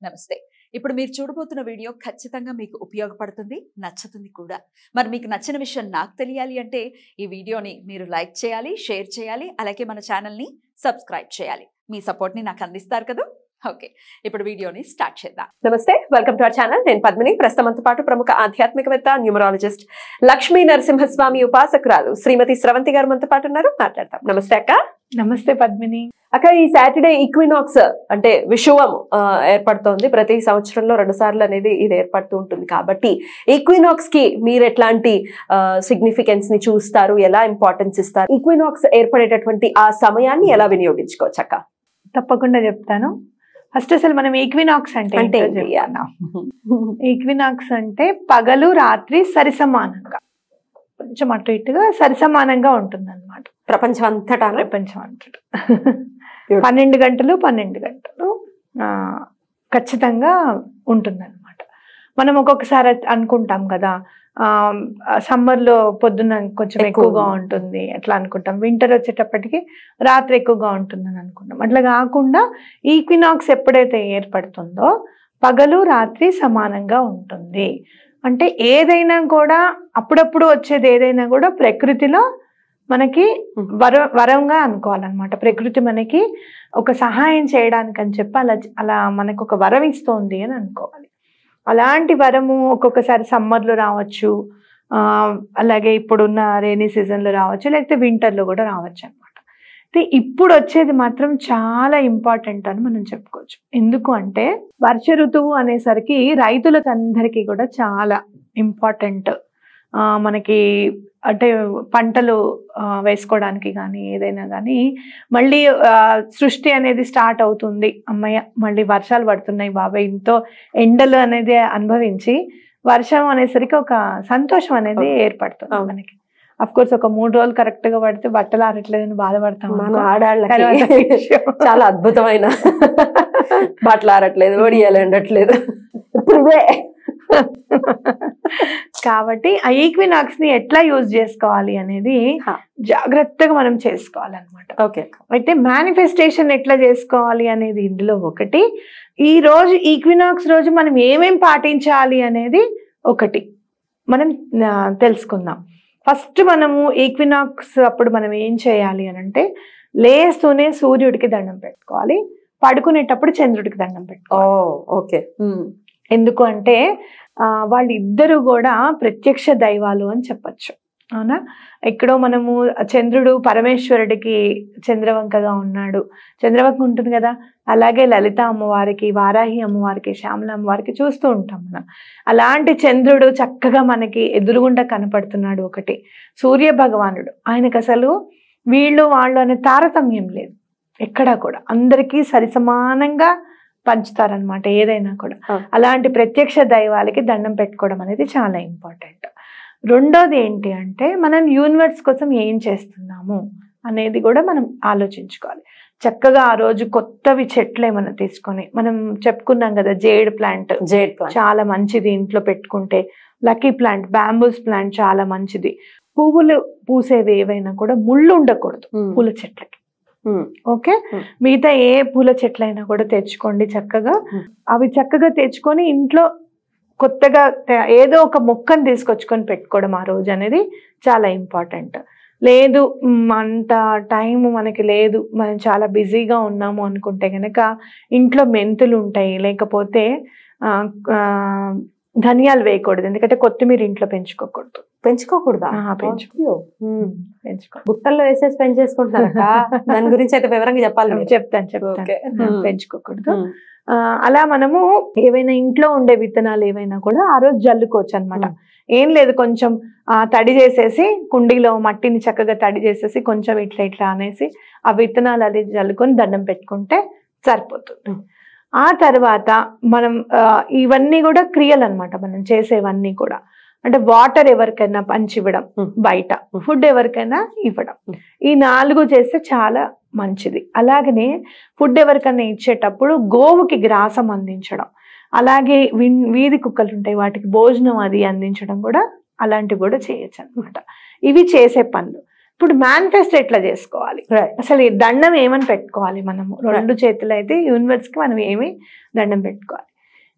నమస్తే ఇప్పుడు మీరు చూడబోతున్న వీడియో ఖచ్చితంగా మీకు ఉపయోగపడుతుంది నచ్చుతుంది కూడా మరి మీకు నచ్చిన విషయం నాకు తెలియాలి అంటే ఈ వీడియోని మీరు లైక్ చేయాలి షేర్ చేయాలి అలాగే మన ఛానల్ని సబ్స్క్రైబ్ చేయాలి మీ సపోర్ట్ని నాకు అందిస్తారు కదా ఓకే ఇప్పుడు వీడియోని స్టార్ట్ చేద్దాం నమస్తే వెల్కమ్ టు అవర్ ఛానల్ నేను పద్మిని ప్రస్తుతంతో పాటు ప్రముఖ ఆధ్యాత్మికవేత్త న్యూమరాలజిస్ట్ లక్ష్మీ నరసింహస్వామి ఉపాసకురాలు శ్రీమతి స్రవంతి గారు మనతో పాటు ఉన్నారు మాట్లాడతాం నమస్తే అక్క నమస్తే పద్మిని అక్క ఈ సాటర్డే ఈక్వినాక్స్ అంటే విషువం ఆ, ఏర్పడుతోంది ప్రతి సంవత్సరంలో రెండు సార్లు అనేది ఇది ఏర్పడుతూ ఉంటుంది కాబట్టి ఈక్వినాక్స్ కి మీరు ఎట్లాంటి సిగ్నిఫికెన్స్ ని చూస్తారు ఎలా ఇంపార్టెన్స్ ఇస్తారు ఈక్వినాక్స్ ఏర్పడేటటువంటి ఆ సమయాన్ని ఎలా వినియోగించుకోవచ్చు అక్క తప్పకుండా చెప్తాను ఫస్ట్ అసలు మనం ఈక్వినాక్స్ అంటే అంటే ఏంటో ఏంటి? చెప్పుకుందాం. ఈక్వినాక్స్ అంటే పగలు రాత్రి సరిసమానంగా కొంచెం అటు ఇటుగా సరిసమానంగా ఉంటుంది అనమాట ప్రపంచం అంతటా ప్రపంచం అంతటా పన్నెండు గంటలు పన్నెండు గంటలు ఆ, ఖచ్చితంగా ఉంటుంది అనమాట మనం ఒక్కొక్కసారి అనుకుంటాం కదా సమ్మర్లో పొద్దున్న కొంచెం ఎక్కువ. ఎక్కువగా ఉంటుంది అట్లా అనుకుంటాం వింటర్ వచ్చేటప్పటికి రాత్రి ఎక్కువగా ఉంటుందని అనుకుంటాం అట్లా కాకుండా ఈక్వినాక్స్ ఎప్పుడైతే ఏర్పడుతుందో పగలు రాత్రి సమానంగా ఉంటుంది అంటే ఏదైనా కూడా అప్పుడప్పుడు వచ్చేది ఏదైనా కూడా ప్రకృతిలో మనకి వర వరంగా అనుకోవాలన్నమాట ప్రకృతి మనకి ఒక సహాయం చేయడానికి అని చెప్పి అలా అలా మనకు ఒక వరం ఇస్తోంది అని అనుకోవాలి అలాంటి వరము ఒక్కొక్కసారి సమ్మర్లో రావచ్చు ఆ, అలాగే ఇప్పుడున్న రైనీ సీజన్లో రావచ్చు లేకపోతే వింటర్లో కూడా రావచ్చు అనమాట అయితే ఇప్పుడు వచ్చేది మాత్రం చాలా ఇంపార్టెంట్ అని మనం చెప్పుకోవచ్చు ఎందుకు అంటే వర్ష ఋతువు అనేసరికి రైతులకు అందరికీ కూడా చాలా ఇంపార్టెంట్ మనకి అంటే పంటలు ఆ, వేసుకోవడానికి కానీ ఏదైనా కానీ మళ్ళీ ఆ, సృష్టి అనేది స్టార్ట్ అవుతుంది అమ్మయ్య మళ్ళీ వర్షాలు పడుతున్నాయి బాబాయ్ ఇంతో ఎండలు అనేది అనుభవించి వర్షం అనేసరికి ఒక సంతోషం అనేది ఏర్పడుతుంది అవును. మనకి అఫ్ కోర్స్ ఒక మూడు రోజులు కరెక్ట్ గా పడితే బట్టలు ఆరట్లేదని బాధపడతాం మన అనుకో. ఆడాళ్ళకి తర్వాత విషయం. చాలా అద్భుతమైన బట్టలు ఆరట్లేదు ఒడియాలు ఎండట్లేదు ఇప్పుడు ఇవే కాబట్టి ఆ ఈక్వినాక్స్ ని ఎట్లా యూజ్ చేసుకోవాలి అనేది హా. జాగ్రత్తగా మనం చేసుకోవాలన్నమాట ఓకే అయితే మేనిఫెస్టేషన్ ఎట్లా చేసుకోవాలి అనేది ఇందులో ఒకటి ఈ రోజు ఈక్వినాక్స్ రోజు మనం ఏమేం పాటించాలి అనేది ఒకటి మనం ఆ, తెలుసుకుందాం ఫస్ట్ మనము ఈక్వినాక్స్ అప్పుడు మనం ఏం చేయాలి అని అంటే లేస్తూనే సూర్యుడికి దండం పెట్టుకోవాలి పడుకునేటప్పుడు చంద్రుడికి దండం ఓ పెట్టుకోవాలి ఓకే ఎందుకు అంటే ఆ, వాళ్ళిద్దరూ కూడా ప్రత్యక్ష దైవాలు అని చెప్పచ్చు అవునా ఎక్కడో మనము చంద్రుడు పరమేశ్వరుడికి చంద్రవంకగా ఉన్నాడు చంద్రవంక ఉంటుంది కదా అలాగే లలిత అమ్మవారికి వారాహి అమ్మవారికి శ్యామల అమ్మవారికి చూస్తూ ఉంటాం మనం అలాంటి చంద్రుడు చక్కగా మనకి ఎదురుగుండా కనపడుతున్నాడు ఒకటి సూర్య భగవానుడు ఆయనకు అసలు వీళ్ళు వాళ్ళు అనే తారతమ్యం లేదు ఎక్కడా కూడా అందరికీ సరిసమానంగా పంచుతారనమాట ఏదైనా కూడా ఆ. అలాంటి ప్రత్యక్ష దైవాలకి దండం పెట్టుకోవడం అనేది చాలా ఇంపార్టెంట్ రెండోది ఏంటి అంటే మనం యూనివర్స్ కోసం ఏం చేస్తున్నాము అనేది కూడా మనం ఆలోచించుకోవాలి చక్కగా ఆ రోజు కొత్తవి చెట్లు ఏమైనా తీసుకొని మనం చెప్పుకున్నాం కదా జేడ్ ప్లాంట్ జేడ్ ప్లాంట్ చాలా మంచిది ఇంట్లో పెట్టుకుంటే లక్కీ ప్లాంట్ బ్యాంబూస్ ప్లాంట్ చాలా మంచిది పువ్వులు పూసేవి ఏవైనా కూడా ముళ్ళు ఉండకూడదు పూల చెట్లకి ఓకే Hmm. మిగతా ఏ పూల చెట్లైనా కూడా తెచ్చుకోండి చక్కగా Hmm. అవి చక్కగా తెచ్చుకొని ఇంట్లో కొత్తగా తే- ఏదో ఒక మొక్కను తీసుకొచ్చుకొని పెట్టుకోవడం ఆ రోజు అనేది చాలా ఇంపార్టెంట్ లేదు మ్, అంత టైం మనకి లేదు మనం చాలా బిజీగా ఉన్నాము అనుకుంటే కనుక ఇంట్లో మెంతులు ఉంటాయి లేకపోతే ఆ, ఆ, ధనియాలు వేయకూడదు ఎందుకంటే కొత్తిమీర ఇంట్లో పెంచుకోకూడదు పెంచుకోకూడదా ఆ, పెంచుకో. అయ్యో. ఉమ్. పెంచుకో బుట్టల్లో వేసేసి పెంచేసుకుంటున్నారక్క దాని గురించి అయితే వివరంగా చెప్పాలి మీరు. చెప్తాను చెప్తాను ఓకే. ఆ, Hmm. పెంచుకోకూడదు ఉమ్. ఆ, అలా మనము ఏవైనా ఇంట్లో ఉండే విత్తనాలు ఏవైనా కూడా ఆ రోజు జల్లుకోవచ్చు అనమాట మ్మ్. ఏం లేదు కొంచెం ఆ, తడి చేసేసి కుండీలో మట్టిని చక్కగా తడి చేసేసి కొంచెం ఇట్లా ఇట్లా అనేసి ఆ విత్తనాలు అది జల్లుకొని దండం పెట్టుకుంటే సరిపోతుంది మ్మ్. ఆ తర్వాత మనం ఆ, ఇవన్నీ కూడా క్రియలు అన్నమాట మనం చేసేవన్నీ కూడా అంటే వాటర్ ఎవరికైనా పంచివ్వడం మ్మ్. బయట మ్మ్. ఫుడ్ ఎవరికైనా ఇవ్వడం మ్మ్. ఈ నాలుగు చేస్తే చాలా మంచిది అలాగనే ఫుడ్ ఎవరికైనా ఇచ్చేటప్పుడు గోవుకి గ్రాసం అందించడం అలాగే విన్- వీధి కుక్కలు ఉంటాయి వాటికి భోజనం అది అందించడం కూడా అలాంటివి కూడా చేయొచ్చు అనమాట ఇవి చేసే పనులు ఇప్పుడు మేనిఫెస్ట్ ఎట్లా చేసుకోవాలి Right. అసలు ఈ దండం ఏమని పెట్టుకోవాలి మనము రెండు చేతులు అయితే యూనివర్స్ కి మనం ఏమి దండం పెట్టుకోవాలి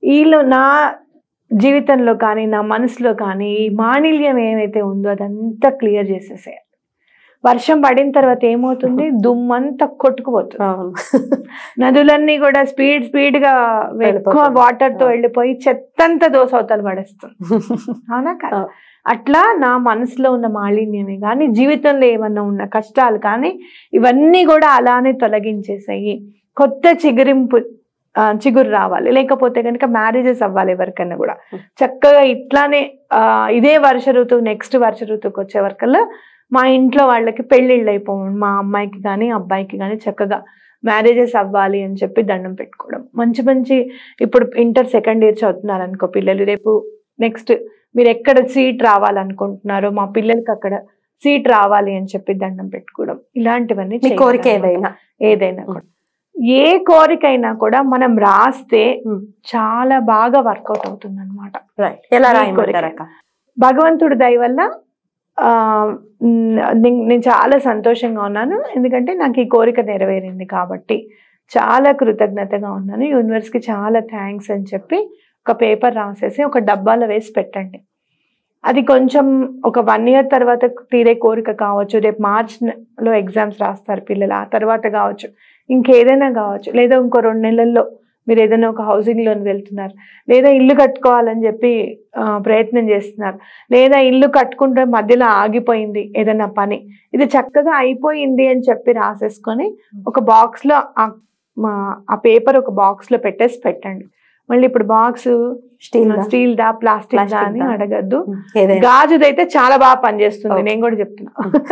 ఈలో నా జీవితంలో కానీ నా మనసులో కానీ ఈ మాణిల్యం ఏమైతే ఉందో అదంతా క్లియర్ చేసేసేయాలి వర్షం పడిన తర్వాత ఏమవుతుంది దుమ్మంతా కొట్టుకుపోతుంది అవును నదులన్నీ కూడా స్పీడ్ స్పీడ్ గా ఎక్కువ వెళ్ళిపోతుంది. వాటర్ తో అవును. వెళ్ళిపోయి చెత్తంతా దోశ అవతలు పడేస్తుంది అవునా కదా అవును. అట్లా నా మనసులో ఉన్న మాలిన్యమే కానీ జీవితంలో ఏమన్నా ఉన్న కష్టాలు కానీ ఇవన్నీ కూడా అలానే తొలగించేసాయి కొత్త చిగురింపు ఆ, చిగురు రావాలి లేకపోతే కనుక మ్యారేజెస్ అవ్వాలి ఎవరికైనా కూడా చక్కగా ఇట్లానే ఆ, ఇదే వర్ష ఋతువు నెక్స్ట్ వర్ష ఋతువుకి వచ్చే వరకల్లా మా ఇంట్లో వాళ్ళకి పెళ్ళిళ్ళు అయిపోవాలి మా అమ్మాయికి కానీ అబ్బాయికి కానీ చక్కగా మ్యారేజెస్ అవ్వాలి అని చెప్పి దండం పెట్టుకోవడం మంచి మంచి ఇప్పుడు ఇంటర్ సెకండ్ ఇయర్ చదువుతున్నారు అనుకో పిల్లలు రేపు నెక్స్ట్ మీరు ఎక్కడ సీట్ రావాలనుకుంటున్నారో మా పిల్లలకి అక్కడ సీట్ రావాలి అని చెప్పి దండం పెట్టుకోవడం ఇలాంటివన్నీ మీ కోరిక చేయాలన్నమాట. ఏదైనా ఏదైనా కూడా ఏ కోరికైనా కూడా మనం రాస్తే Hmm. చాలా బాగా వర్కౌట్ అవుతుంది అనమాట రైట్ ఎలా మీ రాయమంటారు కోరిక. అక్క భగవంతుడి దయ వల్ల ఆ, మ్, నేను నేను చాలా సంతోషంగా ఉన్నాను ఎందుకంటే నాకు ఈ కోరిక నెరవేరింది కాబట్టి చాలా కృతజ్ఞతగా ఉన్నాను యూనివర్స్కి చాలా థ్యాంక్స్ అని చెప్పి ఒక పేపర్ రాసేసి ఒక డబ్బాలో వేసి పెట్టండి అది కొంచెం ఒక వన్ ఇయర్ తర్వాత తీరే కోరిక కావచ్చు రేపు మార్చ్ లో ఎగ్జామ్స్ రాస్తారు పిల్లలు ఆ తర్వాత కావచ్చు ఇంకేదైనా కావచ్చు లేదా ఇంకో రెండు నెలల్లో మీరు ఏదైనా ఒక హౌసింగ్ లోన్ వెళ్తున్నారు లేదా ఇల్లు కట్టుకోవాలని చెప్పి ఆ, ప్రయత్నం చేస్తున్నారు లేదా ఇల్లు కట్టుకుంటే మధ్యలో ఆగిపోయింది ఏదైనా పని ఇది చక్కగా అయిపోయింది అని చెప్పి రాసేసుకొని ఒక బాక్స్ లో ఆ- మా- ఆ పేపర్ ఒక బాక్స్ లో పెట్టేసి పెట్టండి మళ్ళీ ఇప్పుడు బాక్స్ స్టీల్ స్టీల్ దా ప్లాస్టిక్ దా Plastic అని దా. అడగద్దు ఏదైనా గాజుదైతే చాలా బాగా పనిచేస్తుంది Okay. నేను కూడా చెప్తున్నా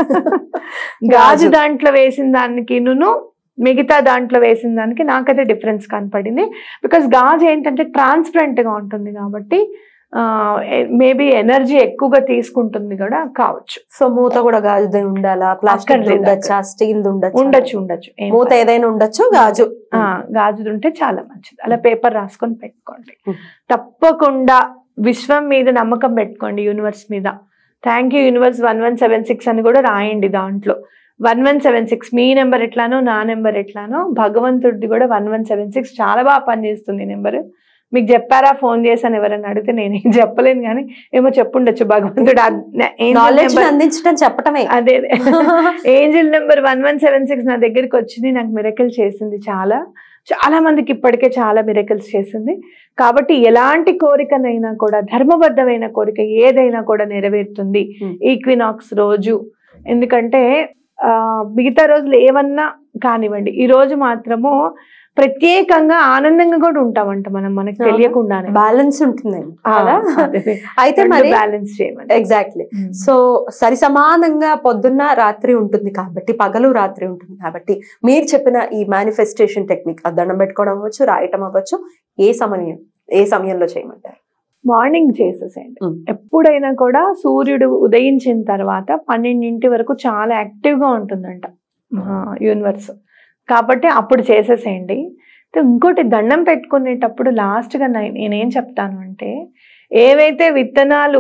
గాజు దాంట్లో వేసిన దానికి నువ్వు మిగతా దాంట్లో వేసిన దానికి నాకైతే డిఫరెన్స్ కనపడింది బికాస్ గాజు ఏంటంటే ట్రాన్స్పరెంట్ గా ఉంటుంది కాబట్టి మేబీ ఎనర్జీ ఎక్కువగా తీసుకుంటుంది కూడా కావచ్చు సో మూత కూడా గాజుది ఉండాలా ప్లాస్టిక్ అక్కర్లేదు, ఉండొచ్చా స్టీల్ ఉండొచ్చు ఉండొచ్చు ఉండొచ్చు ఏం మూత పర్లేదు. ఏదైనా ఉండొచ్చు గాజు ఆ, గాజుది ఉంటే చాలా మంచిది అలా పేపర్ రాసుకొని పెట్టుకోండి Hmm. తప్పకుండా విశ్వం మీద నమ్మకం పెట్టుకోండి యూనివర్స్ మీద thank you universe one one seven six అని కూడా రాయండి దాంట్లో వన్ వన్ సెవెన్ సిక్స్ మీ నెంబర్ ఎట్లానో నా నెంబర్ ఎట్లానో భగవంతుడిది కూడా వన్ వన్ సెవెన్ సిక్స్ చాలా బాగా పనిచేస్తుంది నెంబర్ మీకు చెప్పారా ఫోన్ చేశాను ఎవరైనా అడిగితే నేనేం చెప్పలేను కానీ ఏమో చెప్పుండొచ్చు భగవంతుడు ఆ- angel నాలెడ్జ్ number- అందించడం చెప్పటమే అదే angel number one one seven six నా దగ్గరికి వచ్చింది నాకు మిరకల్ చేసింది చాలా చాలా మందికి ఇప్పటికే చాలా మిరకల్స్ చేసింది కాబట్టి ఎలాంటి కోరికనైనా కూడా ధర్మబద్ధమైన కోరిక ఏదైనా కూడా నెరవేరుతుంది Hmm. ఈక్వినాక్స్ రోజు ఎందుకంటే ఆ మిగతా రోజులు ఏమన్నా కానివ్వండి ఈ రోజు మాత్రము ప్రత్యేకంగా ఆనందంగా కూడా ఉంటామంట మనం మనకు అవునా? తెలియకుండానే బ్యాలెన్స్ ఉంటుంది ఆ, కదా? అదే. అయితే రెండు మరి బ్యాలెన్స్ చేయమని ఎగ్జాక్ట్లీ సో సరి సమానంగా పొద్దున్న రాత్రి ఉంటుంది కాబట్టి పగలు రాత్రి ఉంటుంది కాబట్టి మీరు చెప్పిన ఈ మేనిఫెస్టేషన్ టెక్నిక్ దండం పెట్టుకోవడం అవ్వచ్చు రాయటం అవ్వచ్చు ఏ సమయం ఏ సమయంలో చేయమంటారు మార్నింగ్ చేసేసేయండి Mm. ఎప్పుడైనా కూడా సూర్యుడు ఉదయించిన తర్వాత పన్నెండింటి వరకు చాలా యాక్టివ్ గా ఉంటుందంట యూనివర్స్ కాబట్టి అప్పుడు చేసేసేయండి అయితే ఇంకోటి దండం పెట్టుకునేటప్పుడు లాస్ట్ గా నేను- నేనేం చెప్తాను అంటే ఏవైతే విత్తనాలు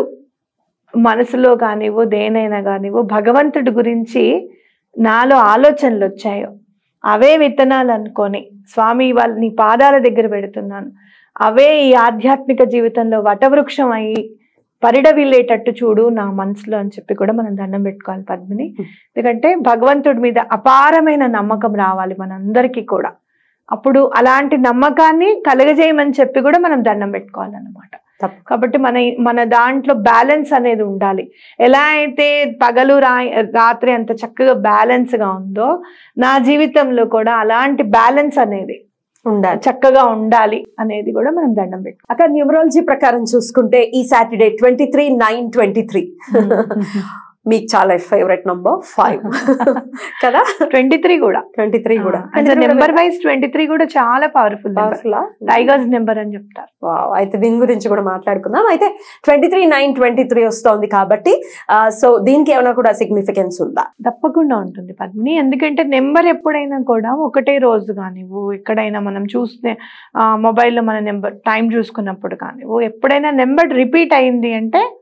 మనసులో కానివ్వు దేనైనా కానివ్వు భగవంతుడి గురించి నాలో ఆలోచనలు వచ్చాయో అవే విత్తనాలు అనుకొని స్వామి వాళ్ళ నీ పాదాల దగ్గర పెడుతున్నాను అవే ఈ ఆధ్యాత్మిక జీవితంలో వటవృక్షం అయి పరిడవిల్లేటట్టు చూడు నా మనసులో అని చెప్పి కూడా మనం దండం పెట్టుకోవాలి పద్మిని Hmm. ఎందుకంటే భగవంతుడి మీద అపారమైన నమ్మకం రావాలి మనందరికీ కూడా అప్పుడు అలాంటి నమ్మకాన్ని కలగజేయమని చెప్పి కూడా మనం దండం పెట్టుకోవాలన్నమాట తప్ప- కాబట్టి మన మన దాంట్లో బ్యాలెన్స్ అనేది ఉండాలి ఎలా అయితే పగలు రా రాత్రి అంత చక్కగా బ్యాలెన్స్ గా ఉందో నా జీవితంలో కూడా అలాంటి బ్యాలెన్స్ అనేది ఉండాలి చక్కగా ఉండాలి అనేది కూడా మనం దండం పెట్టుకోవాలి అక్కడ న్యూమరాలజీ ప్రకారం చూసుకుంటే ఈ Saturday twenty three nine twenty three మీకు చాలా ఫేవరెట్ నంబర్ ఫైవ్ కదా ట్వంటీ త్రీ కూడా ట్వంటీ త్రీ కూడా నెంబర్ వైజ్ ట్వంటీ త్రీ కూడా చాలా పవర్ఫుల్ నెంబర్ Powerful ఆ? టైగర్స్ నెంబర్ అని చెప్తారు Wow, అయితే దీని గురించి కూడా మాట్లాడుకుందాం అయితే ట్వంటీ త్రీ నైన్ ట్వంటీ త్రీ వస్తోంది కాబట్టి సో దీనికి ఏమైనా కూడా సిగ్నిఫికెన్స్ ఉందా తప్పకుండా ఉంటుంది పద్మిని ఎందుకంటే నెంబర్ ఎప్పుడైనా కూడా ఒకటే రోజు కానివ్వు ఎక్కడైనా మనం చూస్తే మొబైల్లో మన నెంబర్ టైం చూసుకున్నప్పుడు కానివ్వు ఎప్పుడైనా నెంబర్ రిపీట్ అయింది అంటే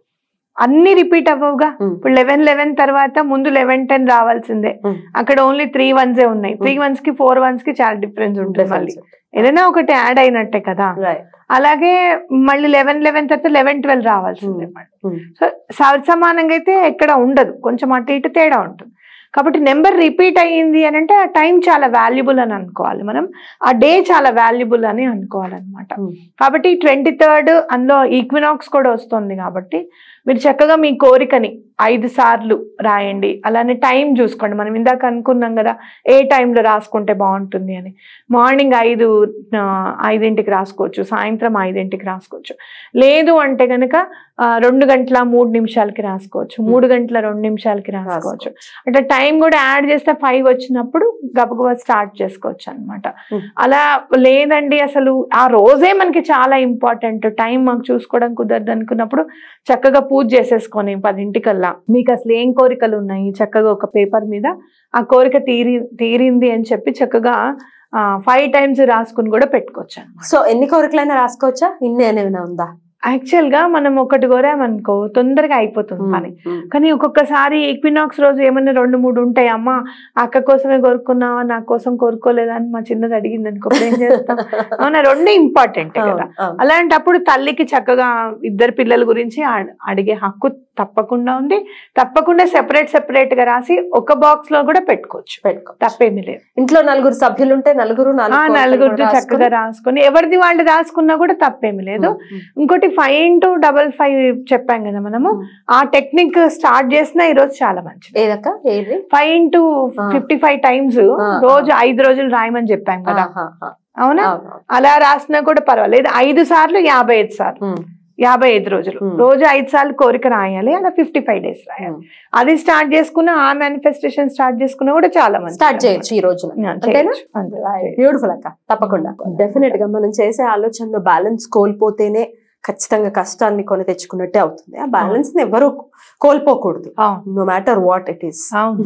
అన్ని రిపీట్ అవ్వవుగా Hmm. ఇప్పుడు లెవెన్ లెవెన్ తర్వాత ముందు లెవెన్ టెన్ రావాల్సిందే Hmm. అక్కడ ఓన్లీ త్రీ వన్సే ఉన్నాయి త్రీ Hmm. వన్స్ కి ఫోర్ వన్స్ కి చాలా డిఫరెన్స్ ఉంటుంది మళ్ళీ Difference. ఏదైనా ఒకటి యాడ్ అయినట్టే కదా Right. అలాగే మళ్ళీ లెవెన్ లెవెన్ తర్వాత లెవెన్ ట్వెల్వ్ రావాల్సిందే Hmm. మళ్ళీ Hmm. సో సమానంగా అయితే ఎక్కడ ఉండదు కొంచెం అటు ఇటు తేడా ఉంటుంది కాబట్టి నెంబర్ రిపీట్ అయ్యింది అని అంటే ఆ టైం చాలా వాల్యుబుల్ అని అనుకోవాలి మనం ఆ డే చాలా వాల్యుబుల్ అని అనుకోవాలన్నమాట Hmm. కాబట్టి ట్వంటీ థర్డ్ అందులో ఈక్వినాక్స్ కూడా వస్తుంది కాబట్టి మీరు చక్కగా మీ కోరికని ఐదు సార్లు రాయండి అలానే టైం చూసుకోండి మనం ఇందాక అనుకున్నాం కదా ఏ టైంలో రాసుకుంటే బాగుంటుంది అని మార్నింగ్ ఐదు ఆ, ఐదింటికి రాసుకోవచ్చు సాయంత్రం ఐదింటికి రాసుకోవచ్చు లేదు అంటే కనుక రెండు గంటల మూడు నిమిషాలకి రాసుకోవచ్చు మూడు గంటల రెండు నిమిషాలకి రాసుకోవచ్చు అంటే టైం కూడా యాడ్ చేస్తే ఫైవ్ వచ్చినప్పుడు గబగబా స్టార్ట్ చేసుకోవచ్చు అనమాట Hmm. అలా లేదండి అసలు ఆ రోజే మనకి చాలా ఇంపార్టెంట్ టైం మాకు చూసుకోవడం కుదరదు అనుకున్నప్పుడు చక్కగా పూజ చేసేసుకొని పదింటికల్లా మీకు అసలు ఏం కోరికలు ఉన్నాయి చక్కగా ఒక పేపర్ మీద ఆ కోరిక తీరి తీరింది అని చెప్పి చక్కగా ఫైవ్ టైమ్స్ రాసుకుని కూడా పెట్టుకోవచ్చు అనమాట సో ఎన్ని కోరికలైనా రాసుకోవచ్చా ఇన్ని అనేమైనా ఉందా యాక్చువల్ గా మనం ఒకటి కోరామనుకో తొందరగా అయిపోతుంది పని కానీ ఒక్కొక్కసారి ఈక్వినాక్స్ రోజు ఏమైనా రెండు మూడు ఉంటాయి అమ్మ అక్క కోసమే కోరుకున్నావా నా కోసం కోరుకోలేదా అని మా చిన్నది అడిగింది అనుకో అప్పుడు ఏం చేస్తాం అవునా రెండు ఇంపార్టెంట్ కదా అవును, అవును. అలాంటప్పుడు తల్లికి చక్కగా ఇద్దరు పిల్లల గురించి అడ్- అడిగే హక్కు తప్పకుండా ఉంది తప్పకుండా సెపరేట్ సెపరేట్ గా రాసి ఒక బాక్స్ లో కూడా పెట్టుకోవచ్చు పెట్టుకో తప్పేమీ లేదు ఇంట్లో నలుగురు సభ్యులు ఉంటే నలుగురు ఆ నాలుగు కోరికలు నలుగురు కూడా చక్కగా రాసుకొని ఎవరిది వాళ్ళు రాసుకున్నా కూడా తప్పేమీ లేదు రాసుకుని. ఇంకోటి ఫైవ్ ఇంటూ డబల్ ఫైవ్ చెప్పాం కదా మనము Hmm. ఆ టెక్నిక్ స్టార్ట్ చేసిన ఈ రోజు చాలా మంచిది ఏదక్క ఏది five into Ah. Fifty five times Ah, రోజు ఐదు రోజులు రాయమని చెప్పాం కదా ఆహా, ఆహా. అవునా అవును, అవును. అలా రాసినా కూడా పర్వాలేదు ఐదు సార్లు యాభై ఐదు సార్లు ఉమ్, యాభై ఐదు రోజులు Hmm. రోజు ఐదు సార్లు కోరిక రాయాలి అలా ఫిఫ్టీ ఫైవ్ డేస్ రాయాలి ఉమ్. అది స్టార్ట్ చేసుకున్న ఆ మేనిఫెస్టేషన్ స్టార్ట్ చేసుకున్నా కూడా చాలా మంది స్టార్ట్ చేయొచ్చు ఈ రోజున అంతేనా బ్యూటిఫుల్ అక్క తప్పకుండా డెఫినెట్ గా మనం చేసే ఆలోచనలో బ్యాలెన్స్ కోల్పోతేనే ఖచ్చితంగా కష్టాన్ని కొని తెచ్చుకున్నట్టే అవుతుంది ఆ బ్యాలెన్స్ ని ఎవరు కోల్పోకూడదు no matter what it is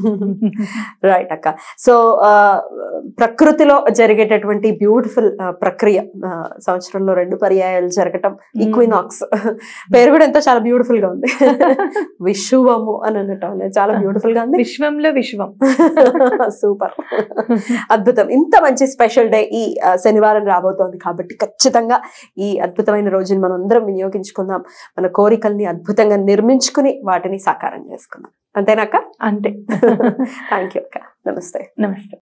right అక్క సో ప్రకృతిలో జరిగేటటువంటి బ్యూటిఫుల్ ప్రక్రియ ఆ, సంవత్సరంలో రెండు పర్యాయాలు జరగటం ఈక్వినాక్స్ పేరు కూడా ఎంతో చాలా బ్యూటిఫుల్ గా ఉంది విశ్వము అని అనటం అనేది చాలా బ్యూటిఫుల్ గా ఉంది విశ్వంలో విశ్వం సూపర్ అద్భుతం ఇంత మంచి స్పెషల్ డే ఈ ఆ, శనివారం రాబోతోంది కాబట్టి ఖచ్చితంగా ఈ అద్భుతమైన రోజుని మనం అందరం వినియోగించుకుందాం మన కోరికల్ని అద్భుతంగా నిర్మించుకుని వాటిని సాకారం చేసుకుందాం అంతేనాక అంతే థ్యాంక్ యూ అక్క నమస్తే నమస్తే